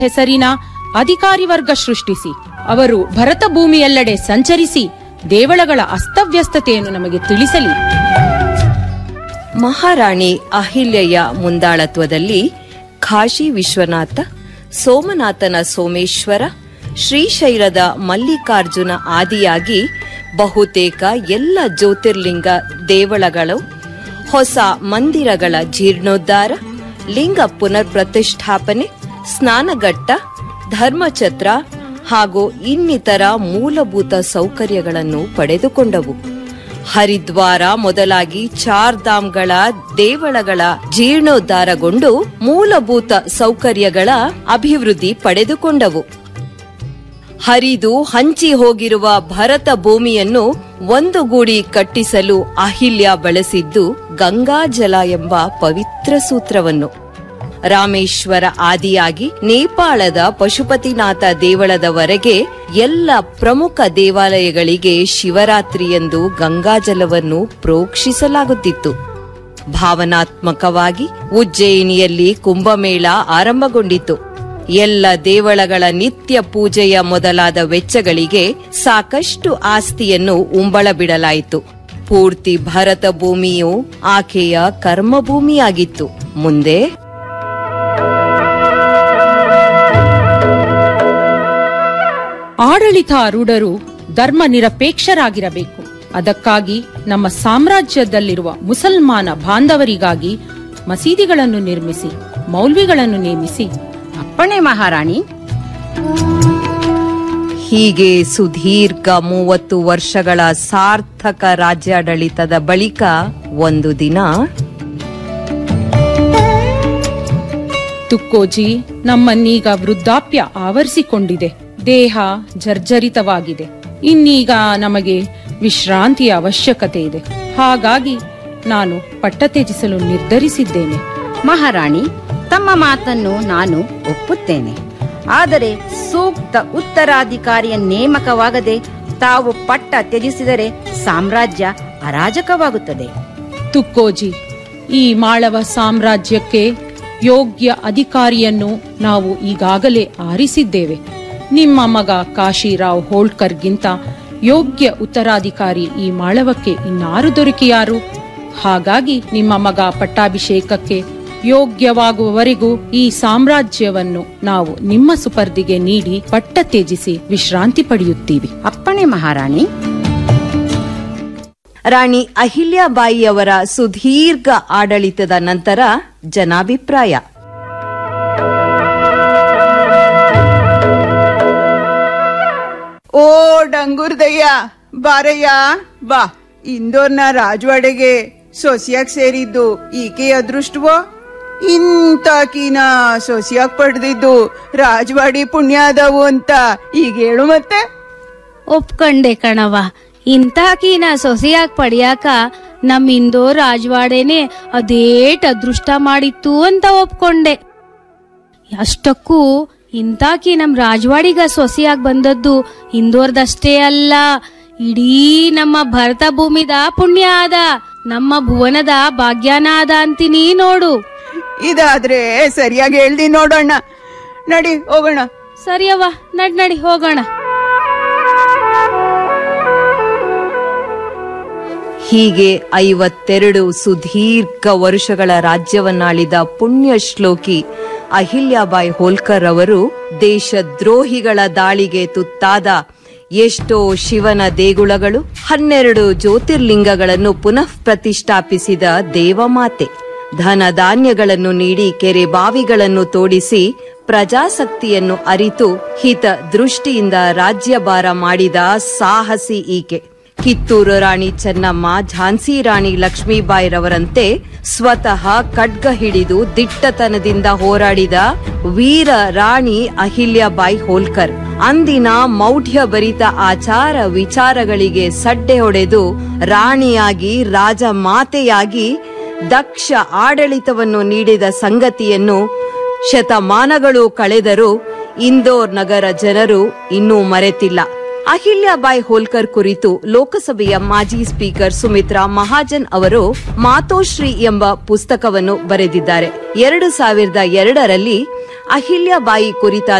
ಹೆಸರಿನ ಅಧಿಕಾರಿ ವರ್ಗ ಸೃಷ್ಟಿಸಿ ಅವರು ಭರತ ಭೂಮಿಯೆಲ್ಲೆಡೆ ಸಂಚರಿಸಿ ದೇವಳಗಳ ಅಸ್ತವ್ಯಸ್ತತೆಯನ್ನು ನಮಗೆ ತಿಳಿಸಲಿ ಮಹಾರಾಣಿ ಅಹಿಲ್ಯೆಯ ಮುಂದಾಳತ್ವದಲ್ಲಿ ಕಾಶಿ ವಿಶ್ವನಾಥ ಸೋಮನಾಥನ ಸೋಮೇಶ್ವರ ಶ್ರೀಶೈಲದ ಮಲ್ಲಿಕಾರ್ಜುನ ಆದಿಯಾಗಿ ಬಹುತೇಕ ಎಲ್ಲ ಜ್ಯೋತಿರ್ಲಿಂಗ ದೇವಳಗಳು ಹೊಸ ಮಂದಿರಗಳ ಜೀರ್ಣೋದ್ಧಾರ ಲಿಂಗ ಪುನರ್ ಪ್ರತಿಷ್ಠಾಪನೆ ಸ್ನಾನಘಟ್ಟ ಧರ್ಮಛತ್ರ ಹಾಗೂ ಇನ್ನಿತರ ಮೂಲಭೂತ ಸೌಕರ್ಯಗಳನ್ನು ಪಡೆದುಕೊಂಡವು ಹರಿದ್ವಾರ ಮೊದಲಾಗಿ ಚಾರ್ ಧಾಮ್ಗಳ ದೇವಳಗಳ ಜೀರ್ಣೋದ್ಧಾರಗೊಂಡು ಮೂಲಭೂತ ಸೌಕರ್ಯಗಳ ಅಭಿವೃದ್ಧಿ ಪಡೆದುಕೊಂಡವು ಹರಿದು ಹಂಚಿ ಹೋಗಿರುವ ಭರತ ಭೂಮಿಯನ್ನು ಒಂದುಗೂಡಿ ಕಟ್ಟಿಸಲು ಅಹಿಲ್ಯ ಬಳಸಿದ್ದು ಗಂಗಾಜಲ ಎಂಬ ಪವಿತ್ರ ಸೂತ್ರವನ್ನು ರಾಮೇಶ್ವರ ಆದಿಯಾಗಿ ನೇಪಾಳದ ಪಶುಪತಿನಾಥ ದೇವಳದವರೆಗೆ ಎಲ್ಲ ಪ್ರಮುಖ ದೇವಾಲಯಗಳಿಗೆ ಶಿವರಾತ್ರಿಯಂದು ಗಂಗಾಜಲವನ್ನು ಪ್ರೋಕ್ಷಿಸಲಾಗುತ್ತಿತ್ತು ಭಾವನಾತ್ಮಕವಾಗಿ ಉಜ್ಜಯಿನಿಯಲ್ಲಿ ಕುಂಭಮೇಳ ಆರಂಭಗೊಂಡಿತು ಎಲ್ಲ ದೇವಳಗಳ ನಿತ್ಯ ಪೂಜೆಯ ಮೊದಲಾದ ವೆಚ್ಚಗಳಿಗೆ ಸಾಕಷ್ಟು ಆಸ್ತಿಯನ್ನು ಉಂಬಳ ಬಿಡಲಾಯಿತು ಪೂರ್ತಿ ಭರತ ಭೂಮಿಯು ಆಕೆಯ ಕರ್ಮಭೂಮಿಯಾಗಿತ್ತು ಮುಂದೆ ಆಡಳಿತಾರೂಢರು ಧರ್ಮ ನಿರಪೇಕ್ಷರಾಗಿರಬೇಕು ಅದಕ್ಕಾಗಿ ನಮ್ಮ ಸಾಮ್ರಾಜ್ಯದಲ್ಲಿರುವ ಮುಸಲ್ಮಾನ ಬಾಂಧವರಿಗಾಗಿ ಮಸೀದಿಗಳನ್ನು ನಿರ್ಮಿಸಿ ಮೌಲ್ವಿಗಳನ್ನು ನೇಮಿಸಿ ಅಪ್ಪಣೆ ಮಹಾರಾಣಿ ಹೀಗೆ ಸುದೀರ್ಘ ಮೂವತ್ತು ವರ್ಷಗಳ ಸಾರ್ಥಕ ರಾಜ್ಯಾಡಳಿತದ ಬಳಿಕ ಒಂದು ದಿನ ತುಕ್ಕೋಜಿ ನಮ್ಮನ್ನೀಗ ವೃದ್ಧಾಪ್ಯ ಆವರಿಸಿಕೊಂಡಿದೆ ದೇಹ ಜರ್ಜರಿತವಾಗಿದೆ ಇನ್ನೀಗ ನಮಗೆ ವಿಶ್ರಾಂತಿಯ ಅವಶ್ಯಕತೆ ಇದೆ ಹಾಗಾಗಿ ನಾನು ಪಟ್ಟ ತ್ಯಜಿಸಲು ನಿರ್ಧರಿಸಿದ್ದೇನೆ ಮಹಾರಾಣಿ ತಮ್ಮ ಮಾತನ್ನು ನಾನು ಒಪ್ಪುತ್ತೇನೆ ಆದರೆ ಸೂಕ್ತ ಉತ್ತರಾಧಿಕಾರಿಯ ನೇಮಕವಾಗದೆ ತಾವು ಪಟ್ಟ ತ್ಯಜಿಸಿದರೆ ಸಾಮ್ರಾಜ್ಯ ಅರಾಜಕವಾಗುತ್ತದೆ ತುಕ್ಕೋಜಿ ಈ ಮಾಳವ ಸಾಮ್ರಾಜ್ಯಕ್ಕೆ ಯೋಗ್ಯ ಅಧಿಕಾರಿಯನ್ನು ನಾವು ಈಗಾಗಲೇ ಆರಿಸಿದ್ದೇವೆ ನಿಮ್ಮ ಮಗ ಕಾಶಿರಾವ್ ಹೋಳ್ಕರ್ಗಿಂತ ಯೋಗ್ಯ ಉತ್ತರಾಧಿಕಾರಿ ಈ ಮಾಳವಕ್ಕೆ ಇನ್ನಾರು ದೊರಕಿಯಾರು ಹಾಗಾಗಿ ನಿಮ್ಮ ಮಗ ಪಟ್ಟಾಭಿಷೇಕಕ್ಕೆ ಯೋಗ್ಯವಾಗುವವರೆಗೂ ಈ ಸಾಮ್ರಾಜ್ಯವನ್ನು ನಾವು ನಿಮ್ಮ ಸುಪರ್ದಿಗೆ ನೀಡಿ ಪಟ್ಟ ತ್ಯಜಿಸಿ ವಿಶ್ರಾಂತಿ ಪಡೆಯುತ್ತೀವಿ ಅಪ್ಪಣೆ ಮಹಾರಾಣಿ ರಾಣಿ ಅಹಿಲ್ಯಾಬಾಯಿಯವರ ಸುದೀರ್ಘ ಆಡಳಿತದ ನಂತರ ಜನಾಭಿಪ್ರಾಯ ಓ ಡಂಗುರ್ದಯ್ಯ ಬಾರಯ್ಯ ಬಾ ಇಂದೋರ್ನ ರಾಜವಾಡೆಗೆ ಸೊಸಿಯಾಗ್ ಸೇರಿದ್ದು ಈಕೆ ಅದೃಷ್ಟವೋ ಇಂತಾಕಿನ ಸೊಸಿಯಾಗ್ ಪಡೆದಿದ್ದು ರಾಜವಾಡಿ ಪುಣ್ಯ ಆದವು ಅಂತ ಈಗ ಹೇಳು ಮತ್ತೆ ಒಪ್ಕಂಡೆ ಕಣವ ಇಂತಾಕಿನ ಸೊಸೆಯಾಗ್ ಪಡ್ಯಾಕ ನಮ್ ಇಂದೋ ರಾಜವಾಡೆನೆ ಅದೇಟ್ ಅದೃಷ್ಟ ಮಾಡಿತ್ತು ಅಂತ ಒಪ್ಕೊಂಡೆ ಅಷ್ಟಕ್ಕೂ ಇಂತಾಕಿ ನಮ್ ರಾಜವಾಡಿಗ ಸೊಸೆಯಾಗ್ ಬಂದದ್ದು ಇಂದೋರ್ದಷ್ಟೇ ಅಲ್ಲ ಇಡೀ ನಮ್ಮ ಭರತ ಭೂಮಿದ ಪುಣ್ಯ ಆದ ನಮ್ಮ ಭುವನದ ಭಾಗ್ಯಾನ ಆದ ಅಂತೀನಿ ನೋಡು ಇದಾದ್ರೆ ಸರಿಯಾಗಿ ಹೇಳ್ದಿ ನೋಡೋಣ ನಡಿ ಹೋಗೋಣ ಸರಿಯವ್ವ ನಡ್ ನಡಿ ಹೋಗೋಣ ಹೀಗೆ ಐವತ್ತೆರಡು ಸುದೀರ್ಘ ವರುಷಗಳ ರಾಜ್ಯವನ್ನಾಳಿದ ಪುಣ್ಯ ಶ್ಲೋಕಿ ಅಹಿಲ್ಯಾಬಾಯಿ ಹೋಲ್ಕರ್ ಅವರು ದೇಶದ್ರೋಹಿಗಳ ದಾಳಿಗೆ ತುತ್ತಾದ ಎಷ್ಟೋ ಶಿವನ ದೇಗುಲಗಳು ಹನ್ನೆರಡು ಜ್ಯೋತಿರ್ಲಿಂಗಗಳನ್ನು ಪುನಃ ಪ್ರತಿಷ್ಠಾಪಿಸಿದ ದೇವಮಾತೆ ಧನ ಧಾನ್ಯಗಳನ್ನು ನೀಡಿ ಕೆರೆ ಬಾವಿಗಳನ್ನು ತೋಡಿಸಿ ಪ್ರಜಾಸಕ್ತಿಯನ್ನು ಅರಿತು ಹಿತ ದೃಷ್ಟಿಯಿಂದ ರಾಜ್ಯಭಾರ ಮಾಡಿದ ಸಾಹಸಿ ಈಕೆ ಕಿತ್ತೂರು ರಾಣಿ ಚೆನ್ನಮ್ಮ ಝಾನ್ಸಿ ರಾಣಿ ಲಕ್ಷ್ಮೀಬಾಯಿರವರಂತೆ ಸ್ವತಃ ಖಡ್ಗ ಹಿಡಿದು ದಿಟ್ಟತನದಿಂದ ಹೋರಾಡಿದ ವೀರ ರಾಣಿ ಅಹಿಲ್ಯಾಬಾಯಿ ಹೋಲ್ಕರ್ ಅಂದಿನ ಮೌಢ್ಯ ಭರಿತ ಆಚಾರ ವಿಚಾರಗಳಿಗೆ ಸಡ್ಡೆ ಹೊಡೆದು ರಾಣಿಯಾಗಿ ರಾಜ ಮಾತೆಯಾಗಿ ದಕ್ಷ ಆಡಳಿತವನ್ನು ನೀಡಿದ ಸಂಗತಿಯನ್ನು ಶತಮಾನಗಳು ಕಳೆದರೂ ಇಂದೋರ್ ನಗರ ಜನರು ಇನ್ನೂ ಮರೆತಿಲ್ಲ ಅಹಿಲ್ಯಾಬಾಯಿ ಹೋಲ್ಕರ್ ಕುರಿತು ಲೋಕಸಭೆಯ ಮಾಜಿ ಸ್ಪೀಕರ್ ಸುಮಿತ್ರಾ ಮಹಾಜನ್ ಅವರು ಮಾತೋಶ್ರೀ ಎಂಬ ಪುಸ್ತಕವನ್ನು ಬರೆದಿದ್ದಾರೆ ಎರಡು ಸಾವಿರದ ಎರಡರಲ್ಲಿ ಅಹಿಲ್ಯಾಬಾಯಿ ಕುರಿತಾದ